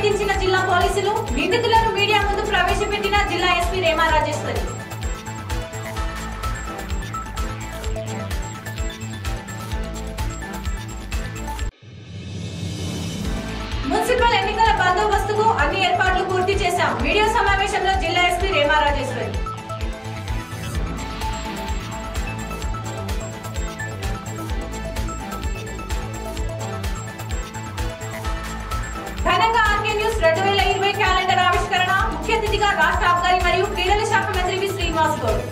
ఛేదించిన జిల్లా పోలీసులు నిందితులను మీడియా ముందు ప్రవేశపెట్టిన జిల్లా ఎస్పీ రేమా రాజేశ్వరి మున్సిపల్ ఎన్నికల బందోబస్తుకు అన్ని ఏర్పాట్లు పూర్తి చేశాం వీడియో సమావేశంలో జిల్లా ఎస్పీ రేమా రాజేశ్వరి ఘనంగా ఆర్కే న్యూస్ రెండు వేల ఇరవై క్యాలెండర్ ఆవిష్కరణ ముఖ్య అతిథిగా రాష్ట్ర అబ్కారీ మరియు క్రీడల శాఖ మంత్రి V Srinivas Goud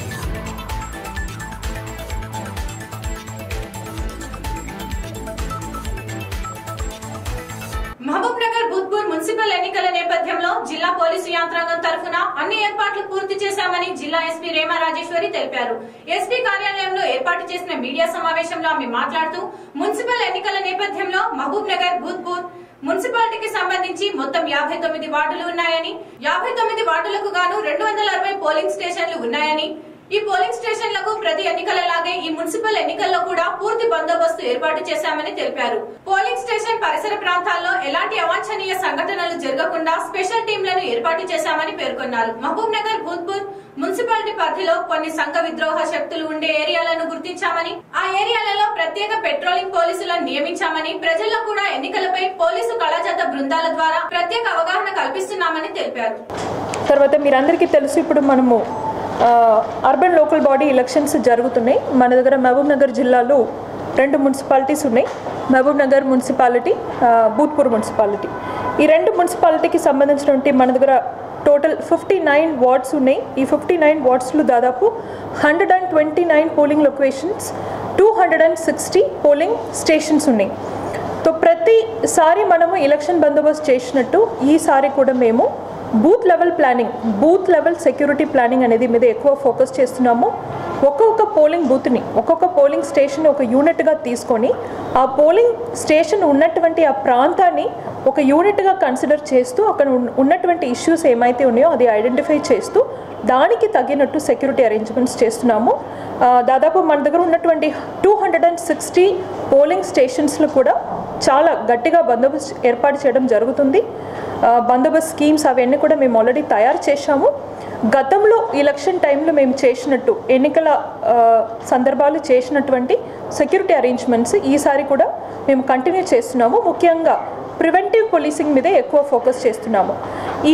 Mahabubnagar Bhoothpur municipal ఎన్నికల నేపథ్యంలో జిల్లా పోలీసు యంత్రాంగం తరఫున అన్ని ఏర్పాట్లు పూర్తి చేశామని జిల్లా ఎస్పీ రేమా రాజేశ్వరి తెలిపారు ఎస్పీ కార్యాలయంలో ఏర్పాటు చేసిన మీడియా సమావేశంలో ఆమె మాట్లాడుతూ మున్సిపల్ ఎన్నికల నేపథ్యంలో మహబూబ్ నగర్ భూత్పూర్ మున్సిపాలిటీకి సంబంధించి మొత్తం యాభై తొమ్మిది వార్డులు ఉన్నాయని యాభై తొమ్మిది వార్డులకు గాను రెండు వందల అరవై పోలింగ్ స్టేషన్లు ఉన్నాయని ఈ పోలింగ్ స్టేషన్లకు ప్రతి ఎన్నికలలాగే ఈ మున్సిపల్ ఎన్నికల్లో కూడా పూర్తి బందోబస్తు ఏర్పాటు చేశామని తెలిపారు పోలింగ్ స్టేషన్ పరిసర ప్రాంతాల్లో ఎలాంటి అవాంఛనీయ సంఘటనలు జరగకుండా స్పెషల్ టీంలను ఏర్పాటు చేశామని పేర్కొన్నారు మహబూబ్ నగర్ భూత్పూర్ మున్సిపాలిటీ పరిధిలో కొన్ని సంఘ విద్రోహ శక్తులు ఉండే ఏరియాలను గుర్తించామని ఆ ఏరియాలలో ప్రత్యేక పెట్రోలింగ్ పోలీసులను నియమించామని ప్రజల్లో కూడా ఎన్నికలపై పోలీసు కళాజాత బృందాల ద్వారా ప్రత్యేక అవగాహన కల్పిస్తున్నామని తెలిపారు తర్వాత మీరందరికీ తెలుసు ఇప్పుడు మనము ఆ, అర్బన్ లోకల్ బాడీ ఎలక్షన్స్ జరుగుతున్నాయి మన దగ్గర మహబూబ్ నగర్ జిల్లాలో రెండు మున్సిపాలిటీస్ ఉన్నాయి మహబూబ్ నగర్ మున్సిపాలిటీ ఆ, భూత్పూర్ మున్సిపాలిటీ ఈ రెండు మున్సిపాలిటీకి సంబంధించినటువంటి మన దగ్గర టోటల్ ఫిఫ్టీ నైన్ వార్డ్స్ ఉన్నాయి ఈ ఫిఫ్టీ నైన్ వార్డ్స్లో దాదాపు hundred and twenty nine polling locations two hundred and sixty polling stations ఉన్నాయి సో ప్రతిసారి మనము ఎలక్షన్ బందోబస్తు చేసినట్టు ఈసారి కూడా మేము booth level planning booth level security planning అనేది మీద ఎక్కువ ఫోకస్ చేస్తున్నాము ఒక్కొక్క పోలింగ్ బూత్ని ఒక్కొక్క పోలింగ్ స్టేషన్ ఒక యూనిట్గా తీసుకొని ఆ పోలింగ్ స్టేషన్ ఉన్నటువంటి ఆ ప్రాంతాన్ని ఒక యూనిట్గా కన్సిడర్ చేస్తూ అక్కడ ఉన్న- ఉన్నటువంటి ఇష్యూస్ ఏమైతే ఉన్నాయో అది ఐడెంటిఫై చేస్తూ దానికి తగినట్టు సెక్యూరిటీ అరేంజ్మెంట్స్ చేస్తున్నాము ఆ, దాదాపు మన దగ్గర ఉన్నటువంటి two hundred and sixty polling స్టేషన్స్లో కూడా చాలా గట్టిగా బందోబస్తు ఏర్పాటు చేయడం జరుగుతుంది ఆ, బందోబస్తు స్కీమ్స్ అవన్నీ కూడా మేము ఆల్రెడీ తయారు చేశాము గతంలో ఎలక్షన్ టైంలో మేము చేసినట్టు ఎన్నికల ఆ, సందర్భాలు చేసినటువంటి సెక్యూరిటీ అరేంజ్మెంట్స్ ఈసారి కూడా మేము కంటిన్యూ చేస్తున్నాము ముఖ్యంగా ప్రివెంటివ్ పోలీసింగ్ మీదే ఎక్కువ ఫోకస్ చేస్తున్నాము ఈ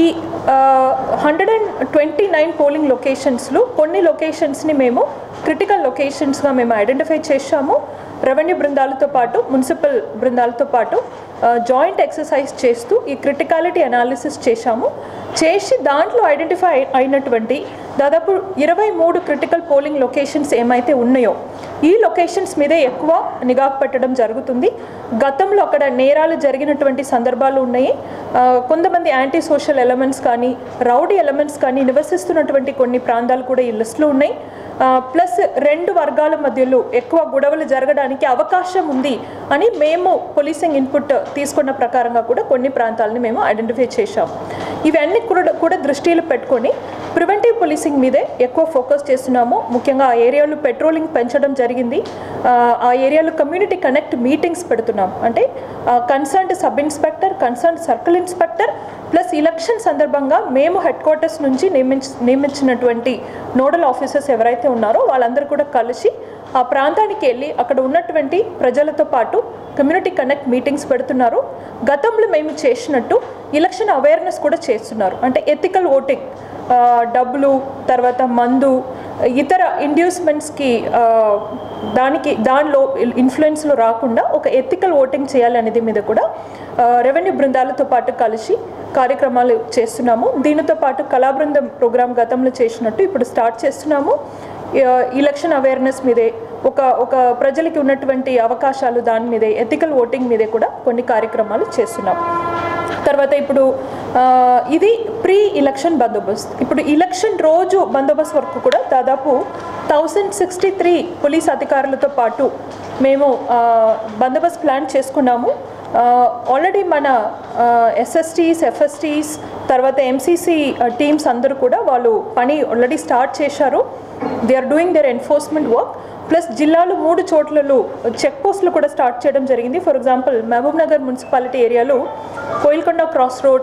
hundred and twenty nine polling లొకేషన్స్లో కొన్ని లొకేషన్స్ని మేము క్రిటికల్ లొకేషన్స్గా మేము ఐడెంటిఫై చేశాము రెవెన్యూ బృందాలతో పాటు మున్సిపల్ బృందాలతో పాటు జాయింట్ ఎక్సర్సైజ్ చేస్తూ ఈ క్రిటికాలిటీ అనాలిసిస్ చేశాము చేసి దాంట్లో ఐడెంటిఫై అయినటువంటి దాదాపు ఇరవై మూడు క్రిటికల్ పోలింగ్ లొకేషన్స్ ఏమైతే ఉన్నాయో ఈ లొకేషన్స్ మీదే ఎక్కువ నిఘా పెట్టడం జరుగుతుంది గతంలో అక్కడ నేరాలు జరిగినటువంటి సందర్భాలు ఉన్నాయి ఆ, కొంతమంది యాంటీ సోషల్ ఎలమెంట్స్ కానీ రౌడీ ఎలమెంట్స్ కానీ నివసిస్తున్నటువంటి కొన్ని ప్రాంతాలు కూడా ఈ లిస్టులో ఉన్నాయి ఆ, ప్లస్ రెండు వర్గాల మధ్యలో ఎక్కువ గొడవలు జరగడానికి అవకాశం ఉంది అని మేము పోలీసింగ్ ఇన్పుట్ తీసుకున్న ప్రకారంగా కూడా కొన్ని ప్రాంతాలని మేము ఐడెంటిఫై చేశాము ఇవన్నీ కూడా కూడా దృష్టిలో పెట్టుకొని ప్రివెంటివ్ పోలీసింగ్ మీదే ఎక్కువ ఫోకస్ చేస్తున్నాము ముఖ్యంగా ఆ ఏరియాలో పెట్రోలింగ్ పెంచడం జరిగింది ఆ, ఆ ఏరియాలో కమ్యూనిటీ కనెక్ట్ మీటింగ్స్ పెడుతున్నాం అంటే concerned sub inspector concern circle inspector plus election సందర్భంగా మేము హెడ్ క్వార్టర్స్ నుంచి నియమించ నియమించినటువంటి నోడల్ ఆఫీసర్స్ ఎవరైతే ఉన్నారో వాళ్ళందరూ కూడా కలిసి ఆ ప్రాంతానికి వెళ్ళి అక్కడ ఉన్నటువంటి ప్రజలతో పాటు కమ్యూనిటీ కనెక్ట్ మీటింగ్స్ పెడుతున్నారు గతంలో మేము చేసినట్టు ఎలక్షన్ అవేర్నెస్ కూడా చేస్తున్నారు అంటే ఎథికల్ ఓటింగ్ డబ్బులు తర్వాత మందు ఇతర ఇండ్యూస్మెంట్స్కి దానికి దానిలో ఇన్ఫ్లుయెన్స్లో రాకుండా ఒక ఎథికల్ ఓటింగ్ చేయాలనేది మీద కూడా రెవెన్యూ బృందాలతో పాటు కలిసి కార్యక్రమాలు చేస్తున్నాము దీనితో పాటు కళా బృందం ప్రోగ్రాం గతంలో చేసినట్టు ఇప్పుడు స్టార్ట్ చేస్తున్నాము ఎలక్షన్ అవేర్నెస్ మీదే ఒక ఒక ప్రజలకి ఉన్నటువంటి అవకాశాలు దాని మీదే ఎథికల్ ఓటింగ్ మీదే కూడా కొన్ని కార్యక్రమాలు చేస్తున్నాం తర్వాత ఇప్పుడు ఆ, ఇది ప్రీ ఎలక్షన్ బందోబస్త్ ఇప్పుడు ఎలక్షన్ రోజు బందోబస్త్ వరకు కూడా దాదాపు థౌజండ్ సిక్స్టీ త్రీ పోలీస్ అధికారులతో పాటు మేము ఆ, బందోబస్త్ ప్లాన్ చేసుకున్నాము ఆల్రెడీ మన ఎస్ఎస్టీస్ ఎఫ్ఎస్టీస్ తర్వాత ఎంసీసీ టీమ్స్ అందరూ కూడా వాళ్ళు పని ఆల్రెడీ స్టార్ట్ చేశారు they are doing their enforcement work plus జిల్లాలో మూడు చోట్లలో చెక్ పోస్టులు కూడా స్టార్ట్ చేయడం జరిగింది for example Mahabubnagar municipality ఏరియాలో Koilkonda cross road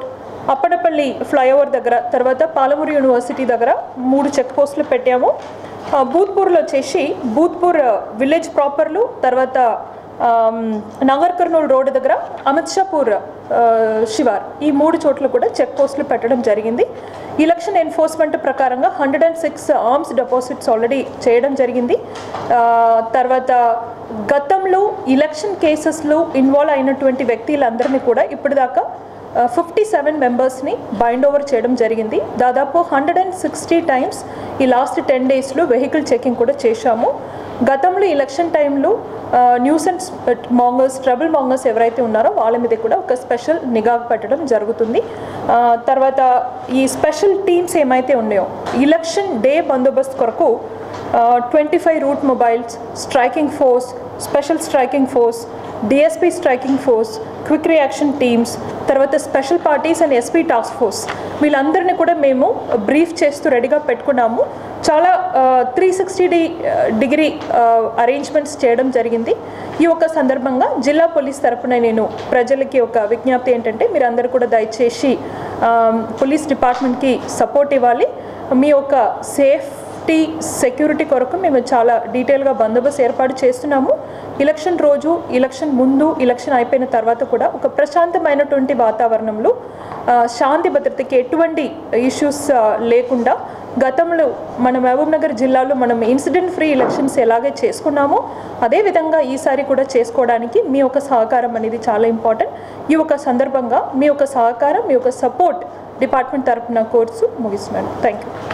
Appadapalli flyover దగ్గర తర్వాత పాలమూరు యూనివర్సిటీ దగ్గర మూడు చెక్ పోస్టులు పెట్టాము ఆ, భూత్పూర్లో వచ్చేసి భూత్పూర్ విలేజ్ ప్రాపర్లు తర్వాత ఆమ్, నగర్ కర్నూలు రోడ్డు దగ్గర అమిత్ షాపూర్ ఆ, శివార్ ఈ మూడు చోట్ల కూడా చెక్ పోస్టులు పెట్టడం జరిగింది ఎలక్షన్ ఎన్ఫోర్స్మెంట్ ప్రకారంగా hundred and six arms deposits already చేయడం జరిగింది ఆ, తర్వాత గతంలో ఎలక్షన్ కేసెస్లో ఇన్వాల్వ్ అయినటువంటి వ్యక్తులందరినీ కూడా ఇప్పటిదాకా ఫిఫ్టీ సెవెన్ మెంబర్స్ని బైండ్ ఓవర్ చేయడం జరిగింది దాదాపు హండ్రెడ్ అండ్ సిక్స్టీ టైమ్స్ ఈ లాస్ట్ టెన్ డేస్లో వెహికల్ చెకింగ్ కూడా చేశాము గతంలో ఎలక్షన్ టైంలో న్యూసెన్స్ మాంగర్స్ ట్రబుల్ మాంగర్స్ ఎవరైతే ఉన్నారో వాళ్ళ మీద కూడా ఒక స్పెషల్ నిఘా పెట్టడం జరుగుతుంది ఆ, తర్వాత ఈ స్పెషల్ టీమ్స్ ఏమైతే ఉన్నాయో ఎలక్షన్ డే బందోబస్తు కొరకు twenty five route mobiles striking force special striking force DSP striking force quick reaction teams తర్వాత special parties and SP task force వీళ్ళందరినీ కూడా మేము బ్రీఫ్ చేస్తూ రెడీగా పెట్టుకున్నాము చాలా త్రీ సిక్స్టీ డి డిగ్రీ అరేంజ్మెంట్స్ చేయడం జరిగింది ఈ ఒక సందర్భంగా జిల్లా పోలీస్ తరపున నేను ప్రజలకి ఒక విజ్ఞప్తి ఏంటంటే మీరందరూ కూడా దయచేసి ఆ, పోలీస్ డిపార్ట్మెంట్కి సపోర్ట్ ఇవ్వాలి మీ యొక్క సేఫ్ సేఫ్టీ సెక్యూరిటీ కొరకు మేము చాలా డీటెయిల్గా బందోబస్తు ఏర్పాటు చేస్తున్నాము ఎలక్షన్ రోజు ఎలక్షన్ ముందు ఎలక్షన్ అయిపోయిన తర్వాత కూడా ఒక ప్రశాంతమైనటువంటి వాతావరణంలో ఆ, శాంతి భద్రతకి ఎటువంటి ఇష్యూస్ లేకుండా గతంలో మన మహబూబ్ నగర్ జిల్లాలో మనం ఇన్సిడెంట్ ఫ్రీ ఎలక్షన్స్ ఎలాగే చేసుకున్నామో అదేవిధంగా ఈసారి కూడా చేసుకోవడానికి మీ యొక్క సహకారం అనేది చాలా ఇంపార్టెంట్ ఈ ఒక సందర్భంగా మీ యొక్క సహకారం మీ యొక్క సపోర్ట్ డిపార్ట్మెంట్ తరపున కోర్సు ముగిస్తున్నాను థ్యాంక్ యూ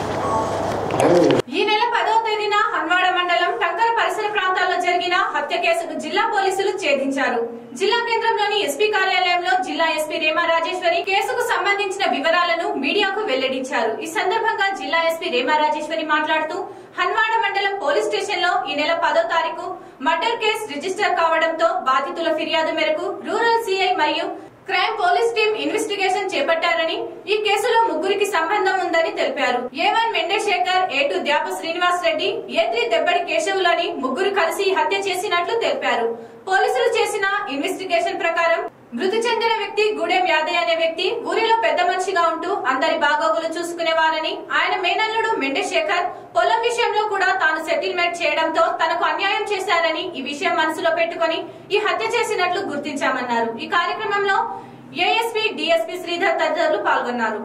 ఈ నెల పదవ తేదీన హన్వాడ మండలం టంకర పరిసర ప్రాంతాల్లో జరిగిన హత్య కేసుకు జిల్లా పోలీసులు ఛేదించారు జిల్లా కేంద్రంలోని ఎస్పీ కార్యాలయంలో జిల్లా ఎస్పీ రేమా రాజేశ్వరి కేసుకు సంబంధించిన వివరాలను మీడియాకు వెల్లడించారు ఈ సందర్భంగా జిల్లా ఎస్పీ రేమా రాజేశ్వరి మాట్లాడుతూ హన్వాడ మండలం పోలీస్ స్టేషన్ లో ఈ నెల పదో తారీఖు మర్డర్ కేసు రిజిస్టర్ కావడంతో బాధితుల ఫిర్యాదు మేరకు రూరల్ సిఐ మరియు క్రైమ్ పోలీస్ టీం ఇన్వెస్టిగేషన్ చేపట్టారని ఈ కేసులో ముగ్గురికి సంబంధం ఉందని తెలిపారు A one Venkatashekar A two Dyapa Srinivas Reddy A three Debbadi కేశవులని ముగ్గురు కలిసి ఈ హత్య చేసినట్లు తెలిపారు పోలీసులు చేసిన ఇన్వెస్టిగేషన్ ప్రకారం మృతి చెందిన వ్యక్తి గూడెం యాదయ్య అనే వ్యక్తి ఊరిలో పెద్ద మనిషిగా ఉంటూ అందరి బాగోగులు చూసుకునేవారని ఆయన మేనల్లుడు మెండశేఖర్ పొలం విషయంలో కూడా తాను సెటిల్మెంట్ చేయడంతో తనకు అన్యాయం చేశారని ఈ విషయం మనసులో పెట్టుకొని ఈ హత్య చేసినట్లు గుర్తించామన్నారు ఈ కార్యక్రమంలో ఏఎస్పీ డిఎస్పీ శ్రీధర్ తదితరులు పాల్గొన్నారు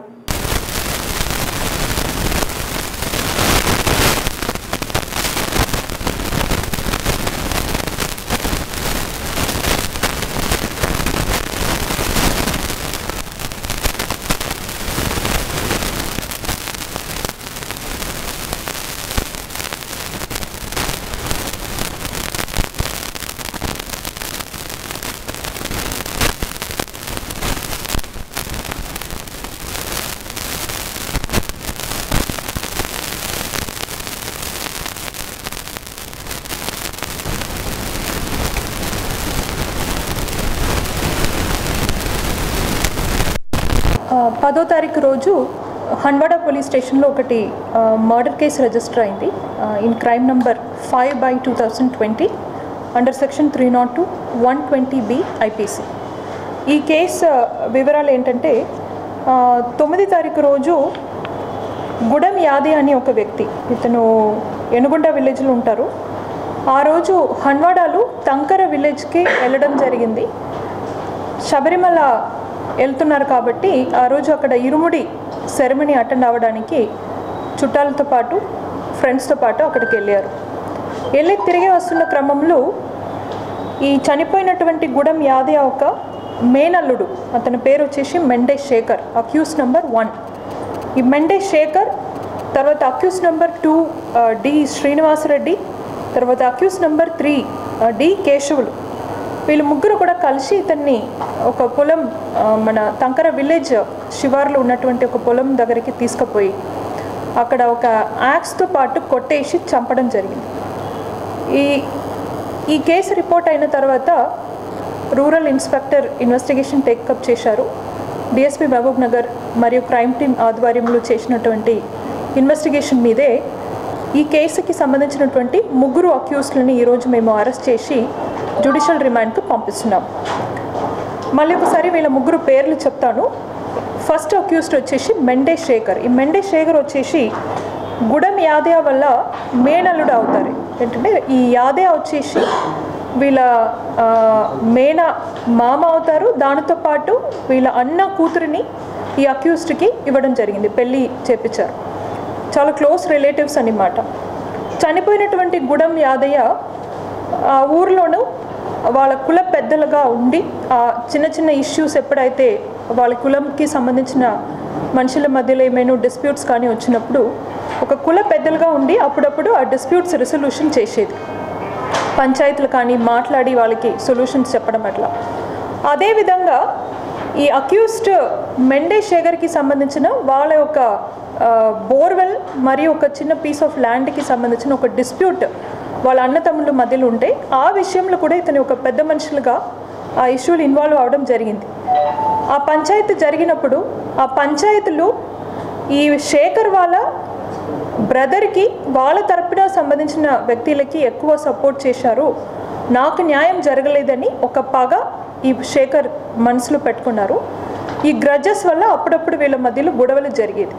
ఆ, పదో తారీఖు రోజు హన్వాడ పోలీస్ స్టేషన్లో ఒకటి మర్డర్ కేసు రిజిస్టర్ అయింది in crime number five by two thousand twenty under section three not two one twenty B IPC ఈ కేసు వివరాలు ఏంటంటే ఆ, తొమ్మిది తారీఖు రోజు గుడం యాది అని ఒక వ్యక్తి ఇతను ఎనుగొండ విలేజ్లో ఉంటారు ఆ రోజు హన్వాడాలు తంకర విలేజ్కి వెళ్ళడం జరిగింది శబరిమల వెళ్తున్నారు కాబట్టి ఆ రోజు అక్కడ ఇరుముడి సెరమనీ అటెండ్ అవ్వడానికి చుట్టాలతో పాటు ఫ్రెండ్స్తో పాటు అక్కడికి వెళ్ళారు వెళ్ళి తిరిగి వస్తున్న క్రమంలో ఈ చనిపోయినటువంటి గుడం యాదే ఒక మేనల్లుడు అతని పేరు వచ్చేసి Mende Shekar accused number one ఈ మెండే శేఖర్ తర్వాత accused number two D Srinivasareddy తర్వాత accused number three D Keshavulu వీళ్ళు ముగ్గురు కూడా కలిసి ఇతన్ని ఒక పొలం ఆ, మన తంకర విలేజ్ శివార్లో ఉన్నటువంటి ఒక పొలం దగ్గరికి తీసుకుపోయి అక్కడ ఒక యాక్స్తో పాటు కొట్టేసి చంపడం జరిగింది ఈ ఈ కేసు రిపోర్ట్ అయిన తర్వాత రూరల్ ఇన్స్పెక్టర్ ఇన్వెస్టిగేషన్ టేకప్ చేశారు డిఎస్పీ మహబూబ్ నగర్ మరియు క్రైమ్ టీమ్ ఆధ్వర్యంలో చేసినటువంటి ఇన్వెస్టిగేషన్ మీదే ఈ కేసుకి సంబంధించినటువంటి ముగ్గురు అక్యూస్డ్లని ఈరోజు మేము అరెస్ట్ చేసి జ్యుడిషియల్ రిమాండ్కు పంపిస్తున్నాం మళ్ళీ ఒకసారి వీళ్ళ ముగ్గురు పేర్లు చెప్తాను ఫస్ట్ అక్యూస్డ్ వచ్చేసి మెండే శేఖర్ ఈ మెండే శేఖర్ వచ్చేసి గుడం యాదయ్య వల్ల మేనల్లుడు అవుతారు ఏంటంటే ఈ యాదయ్య వచ్చేసి వీళ్ళ ఆ, మేన మామ అవుతారు దానితో పాటు వీళ్ళ అన్న కూతురిని ఈ అక్యూస్డ్కి ఇవ్వడం జరిగింది పెళ్ళి చేపించారు చాలా క్లోజ్ రిలేటివ్స్ అన్నమాట చనిపోయినటువంటి గుడం యాదయ్య ఆ ఊర్లోనూ వాళ్ళ కుల పెద్దలుగా ఉండి ఆ చిన్న చిన్న ఇష్యూస్ ఎప్పుడైతే వాళ్ళ కులంకి సంబంధించిన మనుషుల మధ్యలో ఏమైనా డిస్ప్యూట్స్ కానీ వచ్చినప్పుడు ఒక కుల పెద్దలుగా ఉండి అప్పుడప్పుడు ఆ డిస్ప్యూట్స్ రిసొల్యూషన్ చేసేది పంచాయతీలు కానీ మాట్లాడి వాళ్ళకి సొల్యూషన్స్ చెప్పడం అట్లా అదేవిధంగా ఈ అక్యూస్డ్ మెండే శేఖర్కి సంబంధించిన వాళ్ళ యొక్క బోర్వెల్ మరియు ఒక చిన్న పీస్ ఆఫ్ ల్యాండ్కి సంబంధించిన ఒక డిస్ప్యూట్ వాళ్ళ అన్నతమ్ముల మధ్యలో ఉంటే ఆ విషయంలో కూడా ఇతని ఒక పెద్ద మనుషులుగా ఆ ఇష్యూలు ఇన్వాల్వ్ అవడం జరిగింది ఆ పంచాయతీ జరిగినప్పుడు ఆ పంచాయతీలు ఈ శేఖర్ వాళ్ళ బ్రదర్కి వాళ్ళ తరపున సంబంధించిన వ్యక్తులకి ఎక్కువ సపోర్ట్ చేశారు నాకు న్యాయం జరగలేదని ఒక పగ ఈ శేఖర్ మనసులో పెట్టుకున్నారు ఈ గ్రజెస్ వల్ల అప్పుడప్పుడు వీళ్ళ మధ్యలో గొడవలు జరిగేది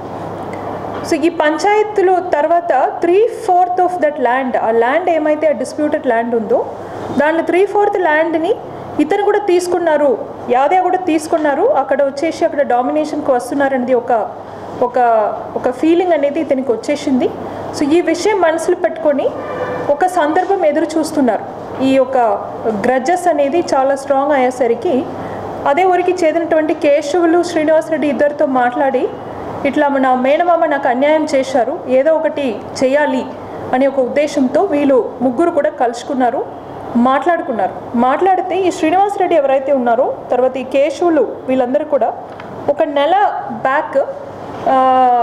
సో ఈ పంచాయతీలు తర్వాత three fourth of that land ఆ ల్యాండ్ ఏమైతే ఆ డిస్ప్యూటెడ్ ల్యాండ్ ఉందో దాంట్లో త్రీ ఫోర్త్ ల్యాండ్ని ఇతను కూడా తీసుకున్నారు యాదయ్య కూడా తీసుకున్నారు అక్కడ వచ్చేసి అక్కడ డామినేషన్కి వస్తున్నారనేది ఒక ఒక ఒక ఫీలింగ్ అనేది ఇతనికి వచ్చేసింది సో ఈ విషయం మనసులో పెట్టుకొని ఒక సందర్భం ఎదురు చూస్తున్నారు ఈ యొక్క గ్రడ్జెస్ అనేది చాలా స్ట్రాంగ్ అయ్యేసరికి అదే ఊరికి చేరినటువంటి కేశవులు శ్రీనివాసరెడ్డి ఇద్దరితో మాట్లాడి ఇట్లా నా మేనమామ నాకు అన్యాయం చేశారు ఏదో ఒకటి చేయాలి అనే ఒక ఉద్దేశంతో వీళ్ళు ముగ్గురు కూడా కలుసుకున్నారు మాట్లాడుకున్నారు మాట్లాడితే ఈ శ్రీనివాసరెడ్డి ఎవరైతే ఉన్నారో తర్వాత ఈ కేశవులు వీళ్ళందరూ కూడా ఒక నెల బ్యాక్ ఆ,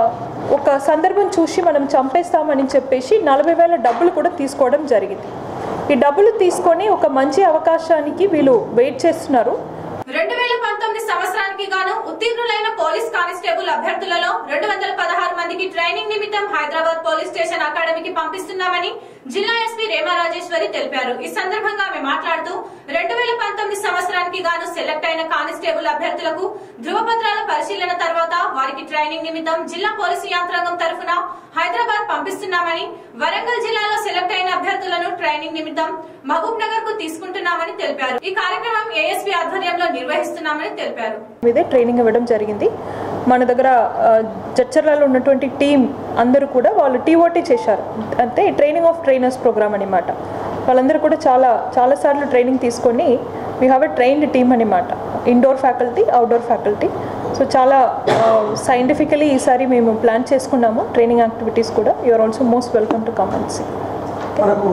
ఒక సందర్భం చూసి మనం చంపేస్తామని చెప్పేసి నలభై వేల డబ్బులు కూడా తీసుకోవడం జరిగింది ఈ డబ్బులు తీసుకొని ఒక మంచి అవకాశానికి వీళ్ళు వెయిట్ చేస్తున్నారు రెండు వేల పంతొమ్మిది సంవత్సరానికి గాను ఉత్తీర్ణులైన పోలీస్ కానిస్టేబుల్ అభ్యర్థులలో రెండు వందల పదహారు మందికి ట్రైనింగ్ నిమిత్తం హైదరాబాద్ పోలీస్ స్టేషన్ అకాడమీకి పంపిస్తున్నామని జిల్లా ఎస్పీ రేమా రాజేశ్వరి తెలిపారు ఈ సందర్భంగా ఆమె మాట్లాడుతూ రెండు వేల పంతొమ్మిది సంవత్సరానికి గాను సెలెక్ట్ అయిన కానిస్టేబుల్ అభ్యర్థులకు ధృవపత్రాల పరిశీలన తర్వాత వారికి ట్రైనింగ్ నిమిత్తం జిల్లా పోలీసు యంత్రాంగం తరఫున హైదరాబాద్ పంపిస్తున్నామని వరంగల్ జిల్లాలో సెలెక్ట్ అయిన అభ్యర్థులను ట్రైనింగ్ నిమిత్తం మహబూబ్ నగర్ కు తీసుకుంటున్నామని తెలిపారు ఈ కార్యక్రమం ఏఎస్పీ ఆధ్వర్యంలో నిర్వహిస్తున్నామని తెలిపారు మీదే ట్రైనింగ్ ఇవ్వడం జరిగింది మన దగ్గర ఆ, జడ్చర్లలో ఉన్నటువంటి టీం అందరూ కూడా వాళ్ళు టీఓటీ చేశారు అంటే ట్రైనింగ్ ఆఫ్ ట్రైనర్స్ ప్రోగ్రామ్ అనమాట వాళ్ళందరూ కూడా చాలా చాలాసార్లు ట్రైనింగ్ తీసుకొని we have a trained team అనమాట indoor faculty outdoor faculty so చాలా సైంటిఫికలీ ఈసారి మేము ప్లాన్ చేసుకున్నాము ట్రైనింగ్ యాక్టివిటీస్ కూడా you are also most welcome to comments మనకు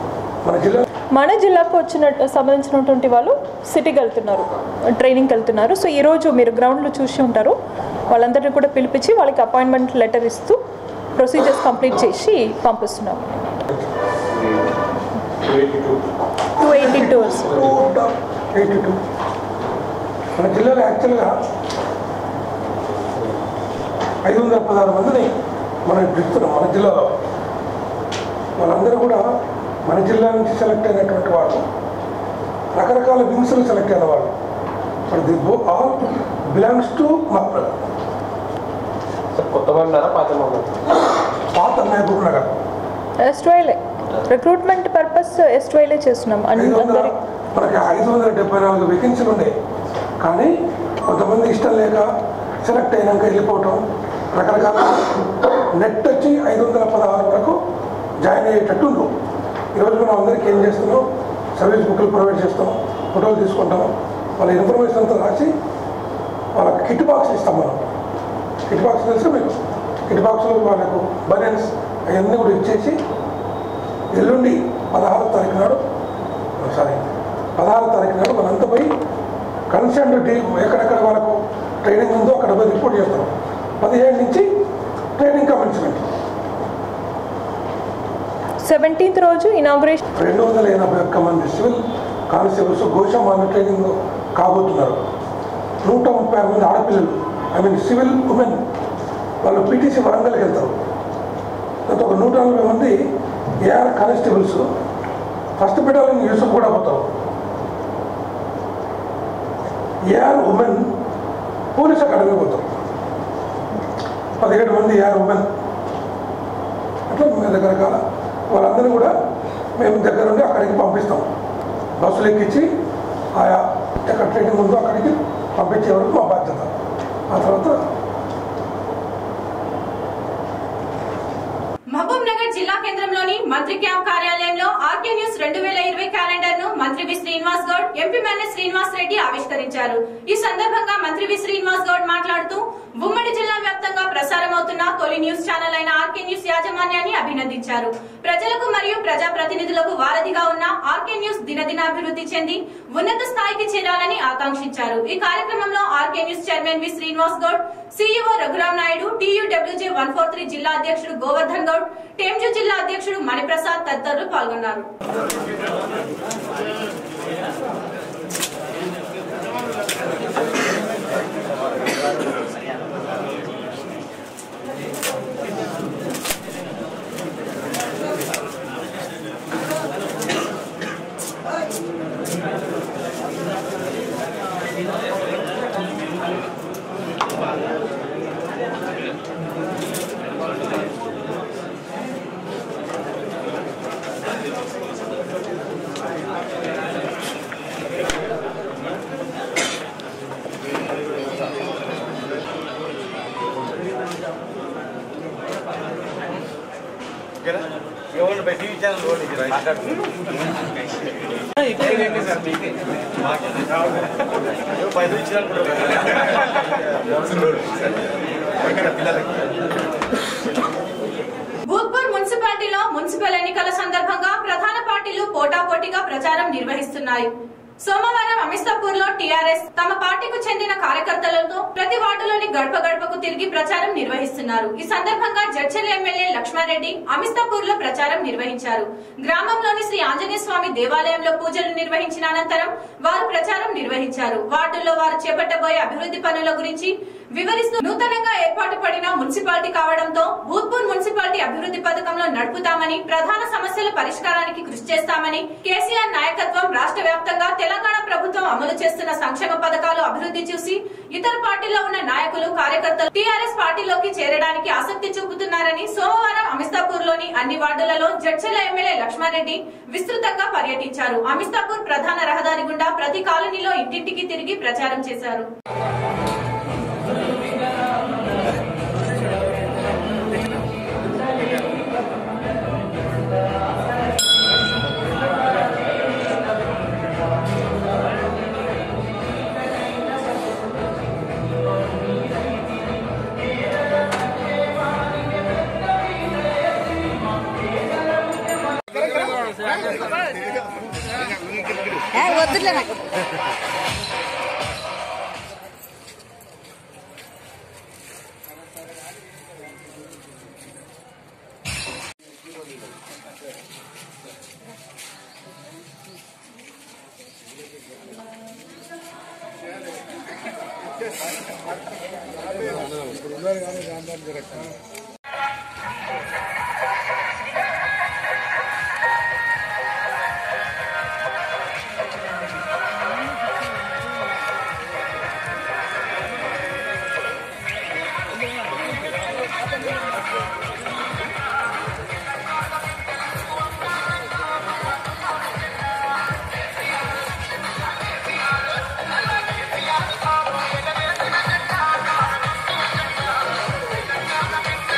మన జిల్లా మన జిల్లాకు వచ్చిన సంబంధించినటువంటి వాళ్ళు సిటీకి వెళ్తున్నారు ట్రైనింగ్కి వెళ్తున్నారు సో ఈరోజు మీరు గ్రౌండ్లో చూసి ఉంటారు వాళ్ళందరినీ కూడా పిలిపించి వాళ్ళకి అపాయింట్మెంట్ లెటర్ ఇస్తూ ప్రొసీజర్స్ కంప్లీట్ చేసి పంపిస్తున్నాం two eighty tours eighty two మన జిల్లాలో యాక్చువల్గా ఐదు వందల పదహారు మందిని మనం పిలుస్తున్నాం మన జిల్లాలో వాళ్ళందరూ కూడా మన జిల్లా నుంచి సెలెక్ట్ అయినటువంటి వాళ్ళు రకరకాల వింగ్స్లో సెలెక్ట్ అయిన వాళ్ళు but the all belongs to Mahabub sir కొత్త ఉన్నారా పాత ఉన్నారా పాత మహబూబ్ నగర్ ఎస్ట్వైలే రిక్రూట్మెంట్ పర్పస్ ఎస్ట్వైలే చేస్తున్నాం అన్ని ఐదు వందల అందరి మనకి ఐదు వందల డెబ్బై నాలుగు వేకెన్సీలు ఉన్నాయి కానీ కొంతమంది ఇష్టం లేక సెలెక్ట్ అయినాక వెళ్ళిపోవటం రకరకాల నెట్ వచ్చి ఐదు వందల పదహారు వరకు జాయిన్ అయ్యేటట్టు ఉండు ఈరోజు మనం అందరికీ ఏం చేస్తున్నాం సర్వీస్ బుక్లు ప్రొవైడ్ చేస్తాం ఫోటోలు తీసుకుంటాం వాళ్ళ ఇన్ఫర్మేషన్ అంతా రాసి వాళ్ళకి కిట్ బాక్స్ ఇస్తాం మనం కిట్ బాక్స్ తెలుసు మీకు కిట్ బాక్స్లో వాళ్ళకు బనెన్స్ అవన్నీ కూడా ఇచ్చేసి ఎల్లుండి పదహారో తారీఖు నాడు సారీ పదహారో తారీఖు నాడు మనంతా పోయి కన్సర్న్ టీమ్ ఎక్కడెక్కడ వాళ్ళకు ట్రైనింగ్ ఉందో అక్కడ పోయి రిపోర్ట్ చేస్తాం పదిహేడు నుంచి ట్రైనింగ్ కమెన్స్మెంట్ సెవెంటీన్త్ రోజు ఇనాగ్రేషన్ రెండు వందల ఎనభై ఒక్క మంది సివిల్ కానిస్టేబుల్స్ గోషమాన ట్రైనింగ్ కాబోతున్నారు నూట ముప్పై ఆరు మంది ఆడపిల్లలు ఐ మీన్ సివిల్ ఉమెన్ వాళ్ళు పీటీసీ వరంగల్కి వెళ్తారు తర్వాత ఒక నూట నలభై మంది AR constables first battalion Yousuf కూడా పోతారు ఏఆర్ ఉమెన్ పోలీస్ అకాడమీ పోతారు పదిహేడు మంది యాభై ఉమెన్ అట్లా మేము రకరకాల వాళ్ళందరినీ కూడా మేము దగ్గర నుండి అక్కడికి పంపిస్తాం బస్సులు ఎక్కించి ఆయా ఎక్కడ ట్రైనింగ్ ఉందో అక్కడికి పంపించే వరకు మా బాధ్యత ఆ తర్వాత మహబూబ్ నగర్ జిల్లా కేంద్రంలోని మంత్రి క్యాంప్ కార్యాలయంలో ఆర్కే న్యూస్ రెండు వేల ఇరవై క్యాలెండర్ ను మంత్రి వి శ్రీనివాస్ గౌడ్ ఎంపీ మన్నె శ్రీనివాస్ రెడ్డి ఆవిష్కరించారు ఈ సందర్భంగా మంత్రి వి శ్రీనివాస్ గౌడ్ మాట్లాడుతూ ఉమ్మడి జిల్లా వ్యాప్తంగా ప్రసారం అవుతున్న తొలి న్యూస్ ఛానల్ అయిన ఆర్కే న్యూస్ యాజమాన్యాన్ని అభినందించారు ప్రజలకు మరియు ప్రజా ప్రతినిధులకు వారధిగా ఉన్న ఆర్కే న్యూస్ దినదినాభివృద్ధి చెంది ఉన్నత స్థాయికి చేరాలని ఆకాంక్షించారు ఈ కార్యక్రమంలో RK news chairman V Srinivas Goud CEO Raghuram Naidu TUWJ one four three జిల్లా అధ్యక్షుడు గోవర్ధన్ గౌడ్ టేంజు జిల్లా అధ్యక్షుడు మణిప్రసాద్ తదితరులు పాల్గొన్నారు ఎవరు టీవీ ఛానల్ ఓడి మాట్లాడుతున్నారు పైసలు ఇచ్చినప్పుడు పిల్లలకి భూత్పూర్ మున్సిపాలిటీలో మున్సిపల్ ఎన్నికల సందర్భంగా ప్రధాన పార్టీలు పోటాపోటీగా ప్రచారం నిర్వహిస్తున్నాయి సోమవారం అమిస్తాపూర్ లో టీఆర్ఎస్ తమ పార్టీకు చెందిన కార్యకర్తలతో ప్రతి వార్డులోని గడప గడపకు తిరిగి ప్రచారం నిర్వహిస్తున్నారు ఈ సందర్భంగా జడ్చల్ ఎమ్మెల్యే లక్ష్మారెడ్డి అమిస్తాపూర్ లో ప్రచారం నిర్వహించారు గ్రామంలోని శ్రీ ఆంజనేయ స్వామి దేవాలయంలో పూజలు నిర్వహించిన అనంతరం వారు ప్రచారం నిర్వహించారు వార్డుల్లో వారు చేపట్టబోయే అభివృద్ధి పనుల గురించి వివరిస్తూ నూతనంగా ఏర్పాటు పడిన మున్సిపాలిటీ కావడంతో భూత్పూర్ మున్సిపాలిటీ అభివృద్ధి పథకంలో నడుపుతామని ప్రధాన సమస్యల పరిష్కారానికి కృషి చేస్తామని కేసీఆర్ నాయకత్వం రాష్ట్ర వ్యాప్తంగా తెలంగాణ ప్రభుత్వం అమలు చేస్తున్న సంక్షేమ పథకాలు అభివృద్ధి చూసి ఇతర పార్టీల్లో ఉన్న నాయకులు కార్యకర్తలు టీఆర్ఎస్ పార్టీలోకి చేరడానికి ఆసక్తి చూపుతున్నారని సోమవారం అమిస్తాపూర్ లోని అన్ని వార్డులలో జడ్చల ఎమ్మెల్యే లక్ష్మారెడ్డి విస్తృతంగా పర్యటించారు అమిస్తాపూర్ ప్రధాన రహదారి గుండా ప్రతి కాలనీలో ఇంటింటికి తిరిగి ప్రచారం చేశారు వద్దులే నాకు Thank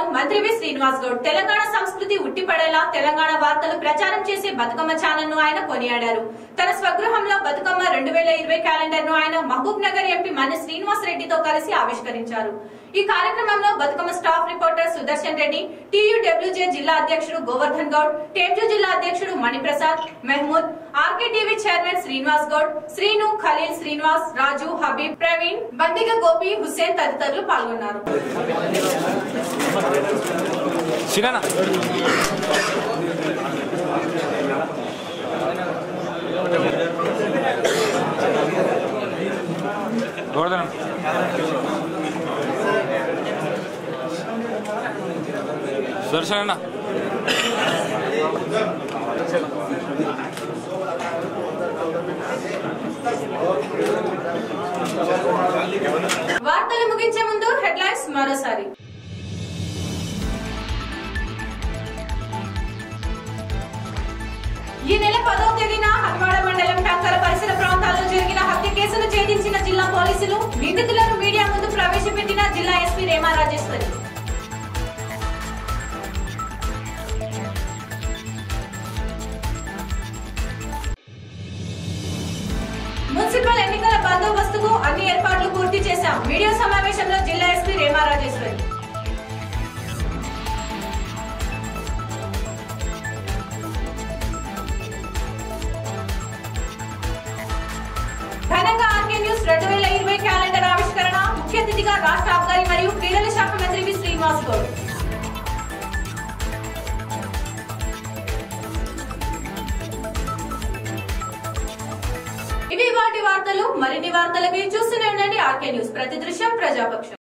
మంత్రి వి శ్రీనివాస్ గౌడ్ తెలంగాణ సంస్కృతి ఉట్టిపడేలా తెలంగాణ వార్తలు ప్రచారం చేసే బతుకమ్మ ఛానల్ ను ఆయన కొనియాడారు తన స్వగృహంలో బతుకమ్మ రెండు వేల ఇరవై క్యాలెండర్ ను ఆయన మహబూబ్ నగర్ ఎంపీ మన శ్రీనివాస్ రెడ్డితో కలిసి ఆవిష్కరించారు ఈ కార్యక్రమంలో Bathukamma staff reporter Sudarshan Reddy TUWJ జిల్లా అధ్యక్షుడు గోవర్ధన్ గౌడ్ టేప్జు జిల్లా అధ్యక్షుడు మణిప్రసాద్ మెహమూద్ ఆర్కేటీవీ చైర్మన్ శ్రీనివాస్ గౌడ్ శ్రీను ఖలీల్ శ్రీనివాస్ రాజు హబీబ్ ప్రవీణ్ బండిగ గోపి హుస్సేన్ తదితరులు పాల్గొన్నారు సినా గోవర్ధనం సుదర్శన్ అన్న వార్తలు ముగించే ముందు హెడ్లైన్స్ మరోసారి ఈ నెల పదవ తేదీన హన్వాడ మండలం టంకర పరిసర ప్రాంతాల్లో జరిగిన హత్య కేసును ఛేదించిన జిల్లా పోలీసులు నిందితులను మీడియా ముందు ప్రవేశపెట్టిన జిల్లా ఎస్పీ రేమా రాజేశ్వరి మున్సిపల్ ఎన్నికల బందోబస్తుకు అన్ని ఏర్పాట్లు పూర్తి చేశాం మీడియా సమావేశంలో జిల్లా ఎస్పీ రేమా రాజేశ్వరి ఘనంగా ఆర్కే న్యూస్ రెండు వేల ఇరవై క్యాలెండర్ ఆవిష్కరణ ముఖ్య అతిథిగా రాష్ట్ర ఆబ్కారీ మరియు క్రీడల శాఖ మంత్రి వి శ్రీనివాస్ గౌడ్ ఇవి వాటి వార్తలు మరిన్ని వార్తలకి చూస్తూనే ఉండండి ఆర్కే న్యూస్ ప్రతి దృశ్యం ప్రజాపక్షం